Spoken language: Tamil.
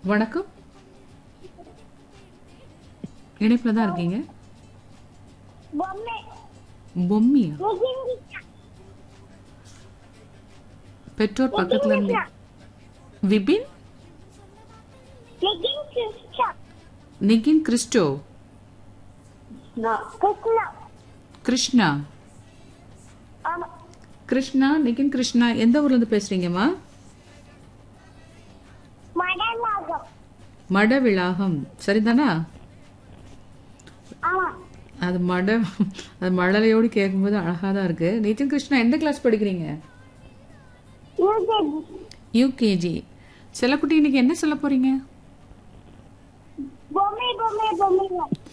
வணக்கம் இணைப்புல தான் இருக்கீங்க பொம்மை பொம்மியா நிகிங்கிட்டா பெற்றோர் பக்கத்துல இருந்து விபின் நிகிங் கிருஷ்ணா நிகின் கிறிஸ்டோ கிருஷ்ணா கிருஷ்ணா ஆமா கிருஷ்ணா நிகின் கிருஷ்ணா எந்த ஊர்ல இருந்து பேசுறீங்கம்மா மடநாகம் மட விளாகம் சரிதானா ஆமா அது மட அது மழலையோடு கேட்கும்போது அழகா தான் இருக்கு நிதின் கிருஷ்ணா எந்த கிளாஸ் படிக்கிறீங்க யூகேஜி யூகேஜி செல்லக்குட்டி இன்னைக்கு என்ன சொல்ல போறீங்க பொம்மை பொம்மை பொம்மை